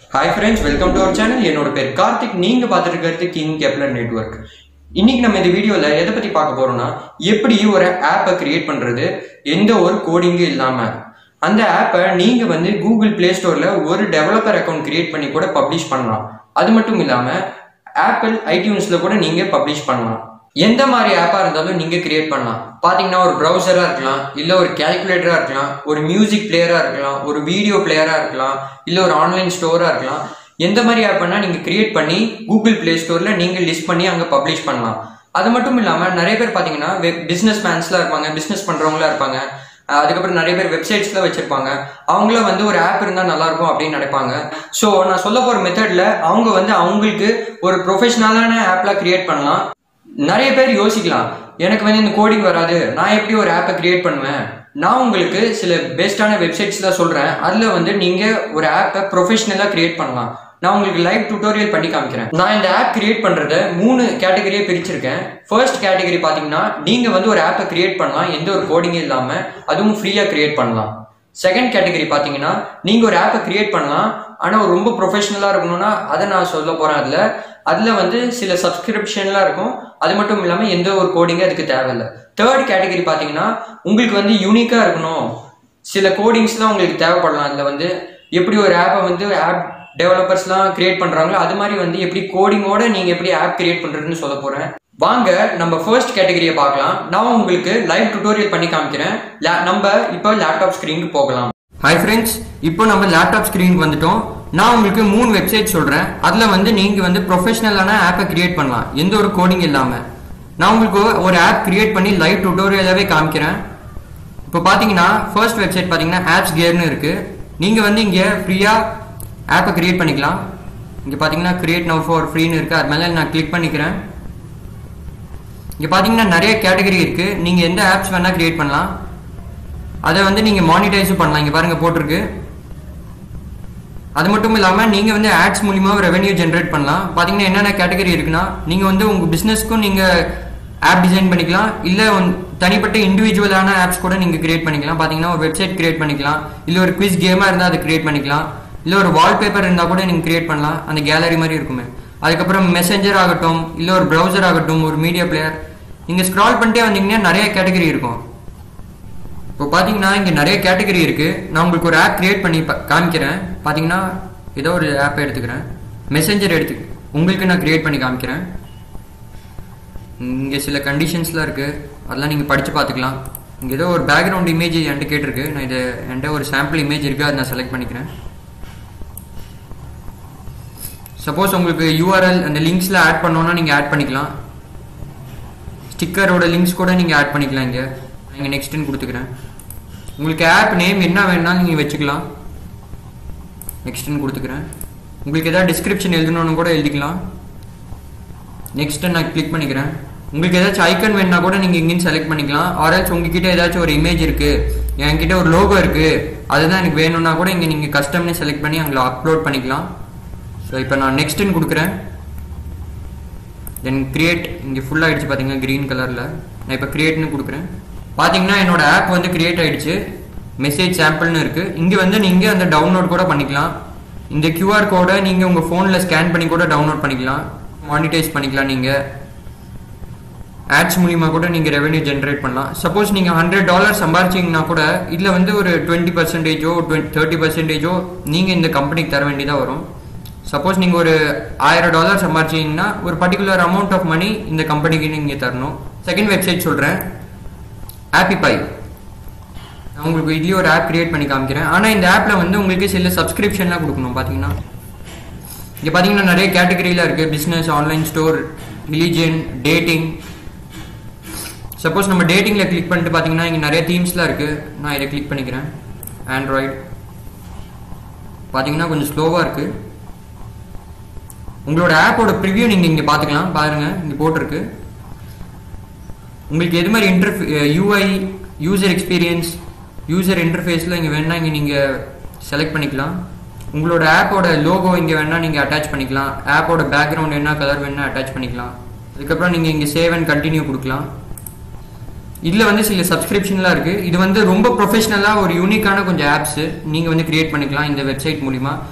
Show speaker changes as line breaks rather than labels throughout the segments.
hi friends welcome to our channel என்னோட பேர் கார்த்திக் நீங்க பார்த்துட்டு இருக்கிறது கிங் கெப்லர் நெட்வொர்க் இன்னைக்கு நம்ம இந்த வீடியோல எதை பத்தி பார்க்க போறோம்னா எப்படி ஒரு ஆப்பை கிரியேட் பண்றது எந்த ஒரு கோடிங்கும் இல்லாம அந்த ஆப்பை நீங்க வந்து கூகுள் பிளே ஸ்டோர்ல ஒரு டெவலப்பர் அக்கௌண்ட் கிரியேட் பண்ணி கூட பப்ளிஷ் பண்ணலாம் அது மட்டும் இல்லாம ஆப்பிள் ஐடியூன்ஸ்ல கூட நீங்க பப்ளிஷ் பண்ணலாம் எந்த மாதிரி ஆப்பா இருந்தாலும் நீங்க கிரியேட் பண்ணலாம் பாத்தீங்கன்னா ஒரு ப்ரௌசரா இருக்கலாம் இல்ல ஒரு கால்குலேட்டரா இருக்கலாம் ஒரு மியூசிக் பிளேயரா இருக்கலாம் ஒரு வீடியோ பிளேயரா இருக்கலாம் இல்ல ஒரு ஆன்லைன் ஸ்டோரா இருக்கலாம் எந்த மாதிரி ஆப் பண்ணா நீங்க கிரியேட் பண்ணி கூகுள் பிளே ஸ்டோர்ல நீங்க லிஸ்ட் பண்ணி அங்க பப்ளிஷ் பண்ணலாம் அது மட்டும் இல்லாம நிறைய பேர் பாத்தீங்கன்னா பிசினஸ் மேன்ஸ்லாம் இருப்பாங்க பிசினஸ் பண்றவங்களா இருப்பாங்க அஹ் அதுக்கப்புறம் நிறைய பேர் வெப்சைட்ஸ்ல வச்சிருப்பாங்க அவங்கள வந்து ஒரு ஆப் இருந்தா நல்லா இருக்கும் அப்படின்னு நினைப்பாங்க ஸோ நான் சொல்ல போற மெத்தட்ல அவங்க வந்து அவங்களுக்கு ஒரு ப்ரொஃபஷனலான ஆப்ல கிரியேட் பண்ணலாம் நிறைய பேர் யோசிக்கலாம் எனக்கு வந்து இந்த கோடிங் வராது நான் எப்படி ஒரு ஆப்பை கிரியேட் பண்ணுவேன் நான் உங்களுக்கு சில பெஸ்டான வெப்சைட்ஸ்லாம் சொல்றேன் அதுல வந்து நீங்க ஒரு ஆப்பை ப்ரொஃபஷனலா கிரியேட் பண்ணலாம் நான் உங்களுக்கு லைவ் டியூட்டோரியல் பண்ணி காமிக்கிறேன் நான் இந்த ஆப் கிரியேட் பண்றத மூணு கேட்டகரியே பிரிச்சிருக்கேன் ஃபர்ஸ்ட் கேட்டகரி பாத்தீங்கன்னா நீங்க வந்து ஒரு ஆப்பை கிரியேட் பண்ணலாம் எந்த ஒரு கோடிங்கும் இல்லாம அதுவும் ஃப்ரீயா கிரியேட் பண்ணலாம் செகண்ட் கேட்டகரி பாத்தீங்கன்னா நீங்க ஒரு ஆப்பை கிரியேட் பண்ணலாம் ஆனா ஒரு ரொம்ப ப்ரொஃபஷனலா இருக்கணும்னா அதை நான் சொல்ல போறேன் அதுல அதுல வந்து சில சப்ஸ்கிரிப்ஷன்லாம் இருக்கும் அது மட்டும் இல்லாம எந்த ஒரு கோடிங்கும் அதுக்கு தேவையில்லை தேர்ட் கேட்டகரி பாத்தீங்கன்னா உங்களுக்கு வந்து யூனிக்கா இருக்கணும் சில கோடிங்ஸ்லாம் உங்களுக்கு தேவைப்படலாம் அதுல வந்து எப்படி ஒரு ஆப்பை வந்து ஆப் டெவலப்பர்ஸ்லாம் கிரியேட் பண்றாங்களோ அது மாதிரி வந்து எப்படி கோடிங்கோட நீங்க எப்படி ஆப் கிரியேட் பண்றதுன்னு சொல்ல போறேன் வாங்க நம்ம ஃபர்ஸ்ட் கேட்டகரியை பார்க்கலாம் நான் உங்களுக்கு லைவ் டுட்டோரியல் பண்ணி காமிக்கிறேன் La- நம்ம இப்போ லேப்டாப் ஸ்க்ரீனுக்கு போகலாம் ஹாய் ஃப்ரெண்ட்ஸ் இப்போ நம்ம லேப்டாப் ஸ்க்ரீனுக்கு வந்துட்டோம் நான் உங்களுக்கு மூணு வெப்சைட் சொல்றேன் அதுல வந்து நீங்க வந்து ப்ரொஃபஷனலான ஆப்பை கிரியேட் பண்ணலாம் எந்த ஒரு கோடிங் இல்லாம நான் உங்களுக்கு ஒரு ஆப் கிரியேட் பண்ணி லைவ் டுட்டோரியலாவே காமிக்கிறேன் இப்போ பார்த்தீங்கன்னா ஃபர்ஸ்ட் வெப்சைட் பார்த்தீங்கன்னா ஆப்ஸ் கியர்னு இருக்கு நீங்கள் வந்து இங்கே ஃப்ரீயாக ஆப்பை கிரியேட் பண்ணிக்கலாம் இங்கே பார்த்தீங்கன்னா கிரியேட் நவ் ஃபார் ஃப்ரீன்னு இருக்கு அது மேலே நான் கிளிக் பண்ணிக்கிறேன் இங்கே பார்த்தீங்கன்னா நிறைய கேட்டகரி இருக்கு நீங்கள் எந்த ஆப்ஸ் வேணால் கிரியேட் பண்ணலாம் அதை வந்து நீங்கள் மானிட்டைஸும் பண்ணலாம் இங்கே பாருங்க போட்டிருக்கு அது மட்டும் இல்லாமல் நீங்கள் வந்து ஆட்ஸ் மூலியமா ரெவென்யூ ஜென்ரேட் பண்ணலாம் பார்த்தீங்கன்னா என்னென்ன கேட்டகரி இருக்குன்னா நீங்கள் வந்து உங்கள் பிஸ்னஸ்க்கும் நீங்கள் ஆப் டிசைன் பண்ணிக்கலாம் இல்லை தனிப்பட்ட இண்டிவிஜுவலான ஆப்ஸ் கூட நீங்கள் கிரியேட் பண்ணிக்கலாம் பார்த்தீங்கன்னா ஒரு வெப்சைட் கிரியேட் பண்ணிக்கலாம் இல்லை ஒரு குவிஸ் கேமாக இருந்தால் அதை கிரியேட் பண்ணிக்கலாம் இல்லை ஒரு வால்பேப்பர் இருந்தால் கூட நீங்கள் கிரியேட் பண்ணலாம் அந்த கேலரி மாதிரி இருக்குமே அதுக்கப்புறம் மெசேஞ்சர் ஆகட்டும் இல்லை ஒரு ப்ரௌசர் ஆகட்டும் ஒரு மீடியா பிளேயர் நீங்கள் ஸ்க்ரால் பண்ணிட்டே வந்தீங்கன்னா நிறைய கேட்டகரி இருக்கும் இப்போ பார்த்தீங்கன்னா இங்கே நிறைய கேட்டகரி இருக்கு நான் உங்களுக்கு ஒரு ஆப் கிரியேட் பண்ணி பா- காமிக்கிறேன் பார்த்தீங்கன்னா ஏதோ ஒரு ஆப் எடுத்துக்கிறேன் மெசேஞ்சர் எடுத்து உங்களுக்கு நான் கிரியேட் பண்ணி காமிக்கிறேன் இங்கே சில கண்டிஷன்ஸ்லாம் இருக்கு அதெல்லாம் நீங்கள் படித்து பார்த்துக்கலாம் இங்கே ஏதோ ஒரு பேக்ரவுண்ட் இமேஜ் என்கிட்ட கேட்டிருக்கு நான் இது என்கிட்ட ஒரு சாம்பிள் இமேஜ் இருக்கு அதை நான் செலக்ட் பண்ணிக்கிறேன் சப்போஸ் உங்களுக்கு யூஆர்எல் அந்த லிங்க்ஸில் ஆட் பண்ணோன்னா நீங்கள் ஆட் பண்ணிக்கலாம் ஸ்டிக்கரோட லிங்க்ஸ் கூட நீங்கள் ஆட் பண்ணிக்கலாம் இங்கே இங்கே நெக்ஸ்ட்டுன்னு கொடுத்துக்கிறேன் உங்களுக்கு ஆப் நேம் என்ன வேணாலும் நீங்கள் வச்சுக்கலாம் நெக்ஸ்ட்டுன்னு கொடுத்துக்கிறேன் உங்களுக்கு ஏதாவது டிஸ்கிரிப்ஷன் எழுதணும்னு கூட எழுதிக்கலாம் நெக்ஸ்ட்டு நான் கிளிக் பண்ணிக்கிறேன் உங்களுக்கு ஏதாச்சும் ஐக்கன் வேணும்னா கூட நீங்கள் இங்கேயும் செலக்ட் பண்ணிக்கலாம் ஆர்எல்ஸ் உங்ககிட்ட ஏதாச்சும் ஒரு இமேஜ் இருக்கு என்கிட்ட ஒரு லோகோ இருக்கு அதுதான் எனக்கு வேணும்னா கூட இங்கே நீங்கள் கஸ்டம்னு செலக்ட் பண்ணி அங்கே அப்லோட் பண்ணிக்கலாம் ஸோ இப்போ நான் நெக்ஸ்ட்டுன்னு கொடுக்குறேன் தென் கிரியேட் இங்கே ஃபுல் ஆயிடுச்சு பார்த்தீங்கன்னா க்ரீன் கலரில் நான் இப்போ கிரியேட்னு கொடுக்குறேன் பார்த்தீங்கன்னா என்னோட ஆப் வந்து கிரியேட் ஆயிடுச்சு மெசேஜ் சாம்பிள்னு இருக்கு இங்கே வந்து நீங்கள் அந்த டவுன்லோட் கூட பண்ணிக்கலாம் இந்த QR கோடை நீங்கள் உங்கள் ஃபோனில் ஸ்கேன் பண்ணி கூட டவுன்லோட் பண்ணிக்கலாம் மானிட்டைஸ் பண்ணிக்கலாம் நீங்கள் ஆட்ஸ் மூலியமா கூட நீங்கள் ரெவென்யூ ஜென்ரேட் பண்ணலாம் சப்போஸ் நீங்கள் ஹண்ட்ரட் டாலர் சம்பாரிச்சிங்கன்னா கூட இதில் வந்து ஒரு டுவெண்ட்டி பர்சன்டேஜோ தேர்ட்டி பர்சன்டேஜோ நீங்கள் இந்த கம்பெனிக்கு தர வேண்டியதாக வரும் சப்போஸ் நீங்கள் ஒரு ஆயிரம் டாலர் சம்பாரிச்சீங்கன்னா ஒரு பர்டிகுலர் அமௌண்ட் ஆஃப் மணி இந்த கம்பெனிக்கு நீங்கள் தரணும் செகண்ட் வெப்சைட் சொல்கிறேன் ஆப்பிபை நான் உங்களுக்கு இதுலேயே ஒரு ஆப் கிரியேட் பண்ணி காமிக்கிறேன் ஆனால் இந்த ஆப்பில் வந்து உங்களுக்கு சில சப்ஸ்கிரிப்ஷன்லாம் கொடுக்கணும் பார்த்தீங்கன்னா இங்கே பார்த்தீங்கன்னா நிறைய கேட்டகரியில் இருக்குது business online store religion dating suppose நம்ம டேட்டிங்கில் கிளிக் பண்ணிட்டு பார்த்தீங்கன்னா இங்கே நிறைய தீம்ஸ்லாம் இருக்குது நான் இதை கிளிக் பண்ணிக்கிறேன் ஆண்ட்ராய்டு பார்த்தீங்கன்னா கொஞ்சம் ஸ்லோவாக இருக்குது உங்களோட ஆப்போட ப்ரிவ்யூ நீங்கள் இங்கே பார்த்துக்கலாம் பாருங்கள் இங்கே போட்டிருக்கு உங்களுக்கு எது மாதிரி interface UI user experience user இன்டர்ஃபேஸில் இங்கே வேணால் இங்கே நீங்கள் செலக்ட் பண்ணிக்கலாம் உங்களோட ஆப்போட லோகோ இங்கே வேணால் நீங்கள் அட்டாச் பண்ணிக்கலாம் ஆப்போட பேக்ரவுண்ட் என்ன கலர் வேணால் அட்டாச் பண்ணிக்கலாம் அதுக்கப்புறம் நீங்கள் இங்கே சேவ் அண்ட் கண்டினியூ கொடுக்கலாம் இதில் வந்து சில சப்ஸ்கிரிப்ஷன்லாம் இருக்குது இது வந்து ரொம்ப ப்ரொஃபஷனலாக ஒரு யூனிக்கான கொஞ்சம் ஆப்ஸ் நீங்கள் வந்து கிரியேட் பண்ணிக்கலாம் இந்த வெப்சைட் மூலிமா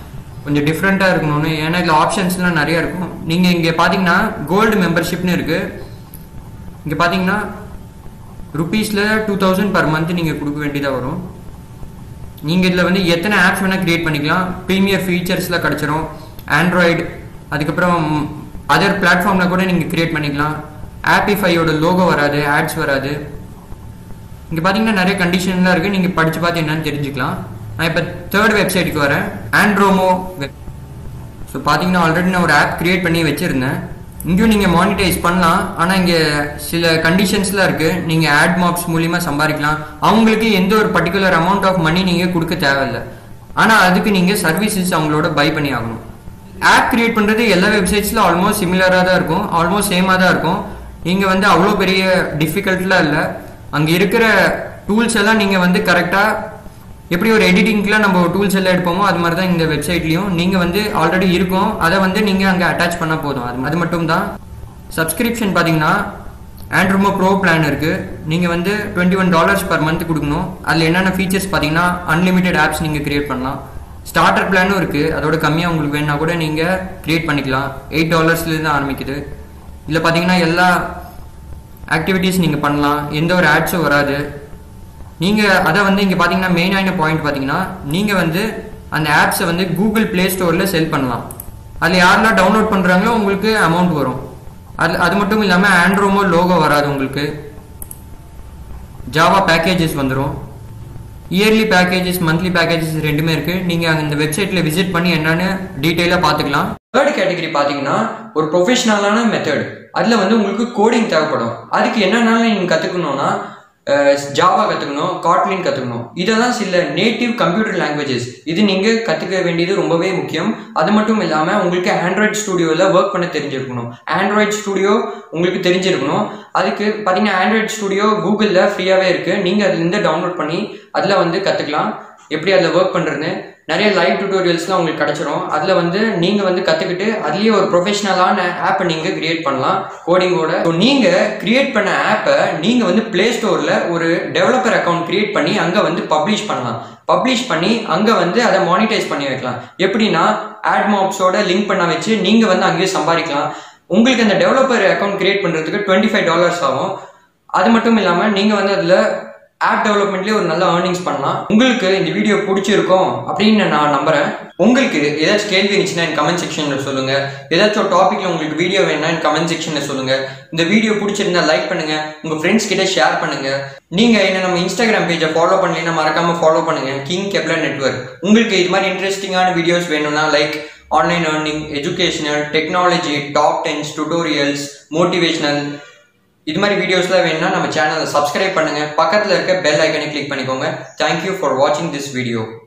கொஞ்சம் டிஃப்ரெண்ட்டாக இருக்கணும்னு ஏன்னா இதில் ஆப்ஷன்ஸ்லாம் நிறைய இருக்கும் நீங்கள் இங்கே பார்த்தீங்கன்னா கோல்டு மெம்பர்ஷிப்னு இருக்குது இங்கே பார்த்தீங்கன்னா ருபீஸில் டூ தௌசண்ட் பர் மந்த் நீங்கள் கொடுக்க வேண்டியதாக வரும் நீங்கள் இதில் வந்து எத்தனை ஆப்ஸ் வேணால் க்ரியேட் பண்ணிக்கலாம் ப்ரீமியர் ஃபீச்சர்ஸில் கிடச்சிரும் ஆண்ட்ராய்டு அதுக்கப்புறம் அதர் பிளாட்ஃபார்மில் கூட நீங்கள் க்ரியேட் பண்ணிக்கலாம் ஆப்பிஃபையோட லோகோ வராது ஆட்ஸ் வராது இங்கே பார்த்தீங்கன்னா நிறைய கண்டிஷன்லாம் இருக்குது நீங்கள் படித்து பார்த்து என்னன்னு தெரிஞ்சுக்கலாம் நான் இப்போ தேர்ட் வெப்சைட்டுக்கு வரேன் ஆண்ட்ரோமோ வெப் ஸோ பார்த்தீங்கன்னா ஆல்ரெடி நான் ஒரு ஆப் க்ரியேட் பண்ணி வச்சுருந்தேன் இங்கேயும் நீங்கள் மானிட்டைஸ் பண்ணலாம் ஆனால் இங்கே சில கண்டிஷன்ஸ்லாம் இருக்குது நீங்கள் ஆட் மாப்ஸ் மூலிமா சம்பாதிக்கலாம் அவங்களுக்கு எந்த ஒரு பர்டிகுலர் அமௌண்ட் ஆஃப் மணி நீங்கள் கொடுக்க தேவையில்லை ஆனால் அதுக்கு நீங்கள் சர்வீசஸ் அவங்களோட பை பண்ணி ஆகணும் ஆப் கிரியேட் பண்ணுறது எல்லா வெப்சைட்ஸில் ஆல்மோஸ்ட் சிமிலராக தான் இருக்கும் ஆல்மோஸ்ட் சேமாக தான் இருக்கும் நீங்கள் வந்து அவ்வளோ பெரிய டிஃபிகல்ட்லாம் இல்லை அங்கே இருக்கிற டூல்ஸ் எல்லாம் நீங்கள் வந்து கரெக்டாக எப்படி ஒரு எடிட்டிங்க்குலாம் நம்ம டூல்ஸ் எல்லாம் எடுப்போமோ அது மாதிரி தான் இந்த வெப்சைட்லையும் நீங்கள் வந்து ஆல்ரெடி இருக்கும் அதை வந்து நீங்கள் அங்கே அட்டாச் பண்ணால் போதும் அது அது மட்டும் தான் சப்ஸ்கிரிப்ஷன் பார்த்தீங்கன்னா ஆண்ட்ரோமோ ப்ரோ பிளான் இருக்குது நீங்கள் வந்து twenty one dollars per month கொடுக்கணும் அதில் என்னென்ன ஃபீச்சர்ஸ் பார்த்தீங்கன்னா அன்லிமிட்டெட் ஆப்ஸ் நீங்கள் கிரியேட் பண்ணலாம் ஸ்டார்டர் பிளானும் இருக்குது அதோட கம்மியாக உங்களுக்கு வேணா கூட நீங்கள் கிரியேட் பண்ணிக்கலாம் எயிட் டாலர்ஸ்லேருந்து ஆரம்பிக்குது இதில் பார்த்தீங்கன்னா எல்லா ஆக்டிவிட்டீஸ் நீங்கள் பண்ணலாம் எந்த ஒரு ஆட்ஸும் வராது நீங்கள் அதை வந்து இங்கே பார்த்தீங்கன்னா மெயினான பாயிண்ட் பார்த்தீங்கன்னா நீங்கள் வந்து அந்த ஆப்ஸை வந்து கூகுள் ப்ளே ஸ்டோரில் செல் பண்ணலாம் அதில் யாரெல்லாம் டவுன்லோட் பண்ணுறாங்களோ உங்களுக்கு அமௌண்ட் வரும் அது அது மட்டும் இல்லாமல் ஆண்ட்ரோமோ லோகோ வராது உங்களுக்கு ஜாவா பேக்கேஜஸ் வந்துடும் இயர்லி பேக்கேஜஸ் மந்த்லி பேக்கேஜஸ் ரெண்டுமே இருக்குது நீங்கள் இந்த வெப்சைட்டில் விசிட் பண்ணி என்னன்னு டீட்டெயிலாக பார்த்துக்கலாம் தேர்ட் கேட்டகரி பார்த்தீங்கன்னா ஒரு ப்ரொஃபஷனலான மெத்தட் அதில் வந்து உங்களுக்கு கோடிங் தேவைப்படும் அதுக்கு என்னென்னாலும் நீங்கள் கற்றுக்கணுன்னா ஜாவா கற்றுக்கணும் காட்லின் கற்றுக்கணும் இதெல்லாம் சில நேட்டிவ் கம்ப்யூட்டர் லாங்குவேஜஸ் இது நீங்கள் கற்றுக்க வேண்டியது ரொம்பவே முக்கியம் அது மட்டும் இல்லாமல் உங்களுக்கு ஆண்ட்ராய்ட் ஸ்டுடியோவில் ஒர்க் பண்ண தெரிஞ்சிருக்கணும் ஆண்ட்ராய்ட் ஸ்டுடியோ உங்களுக்கு தெரிஞ்சிருக்கணும் அதுக்கு பார்த்தீங்கன்னா ஆண்ட்ராய்ட் ஸ்டுடியோ கூகுளில் ஃப்ரீயாகவே இருக்குது நீங்கள் அதுலேருந்து டவுன்லோட் பண்ணி அதில் வந்து கற்றுக்கலாம் எப்படி அதில் ஒர்க் பண்ணுறதுன்னு நிறைய லைவ் டியூட்டோரியல்ஸ்லாம் உங்களுக்கு கிடச்சிரும் அதில் வந்து நீங்கள் வந்து கற்றுக்கிட்டு அதுலேயே ஒரு ப்ரொஃபஷனலான ஆப்பை நீங்கள் கிரியேட் பண்ணலாம் கோடிங்கோட ஸோ நீங்கள் கிரியேட் பண்ண ஆப்பை நீங்கள் வந்து ப்ளே ஸ்டோரில் ஒரு டெவலப்பர் அக்கௌண்ட் கிரியேட் பண்ணி அங்கே வந்து பப்ளிஷ் பண்ணலாம் பப்ளிஷ் பண்ணி அங்கே வந்து அதை மானிட்டைஸ் பண்ணி வைக்கலாம் எப்படின்னா ஆட் மாப்ஸோட லிங்க் பண்ண வச்சு நீங்கள் வந்து அங்கேயே சம்பாதிக்கலாம் உங்களுக்கு அந்த டெவலப்பர் அக்கௌண்ட் கிரியேட் பண்ணுறதுக்கு டுவெண்ட்டி ஃபைவ் டாலர்ஸ் ஆகும் அது மட்டும் இல்லாமல் நீங்கள் வந்து அதில் ஆப் டெவலப்மெண்ட்லேயே ஒரு நல்ல ஏர்னிங்ஸ் பண்ணலாம் உங்களுக்கு இந்த வீடியோ பிடிச்சிருக்கும் அப்படின்னு நான் நம்புறேன் உங்களுக்கு ஏதாச்சும் கேள்வி இருந்துச்சுன்னா என் கமெண்ட் செக்ஷனில் சொல்லுங்க ஏதாச்சும் ஒரு டாப்பிக்ல உங்களுக்கு வீடியோ வேணும்னா என் கமெண்ட் செக்ஷனில் சொல்லுங்க இந்த வீடியோ பிடிச்சிருந்தா லைக் பண்ணுங்க உங்க ஃப்ரெண்ட்ஸ் கிட்ட ஷேர் பண்ணுங்க நீங்க என்ன நம்ம இன்ஸ்டாகிராம் பேஜை ஃபாலோ பண்ணலைன்னா மறக்காம ஃபாலோ பண்ணுங்க கிங் கெப்லர் நெட்ஒர்க் உங்களுக்கு இது மாதிரி இன்ட்ரெஸ்டிங்கான வீடியோஸ் வேணும்னா like online earning educational technology top tens tutorials motivational இது மாதிரி வீடியோஸ்லாம் வேணும்னா நம்ம சேனலை சப்ஸ்கிரைப் பண்ணுங்க பக்கத்தில் இருக்க பெல் ஐக்கனை கிளிக் பண்ணிக்கோங்க தேங்க்யூ ஃபார் வாட்சிங் திஸ் வீடியோ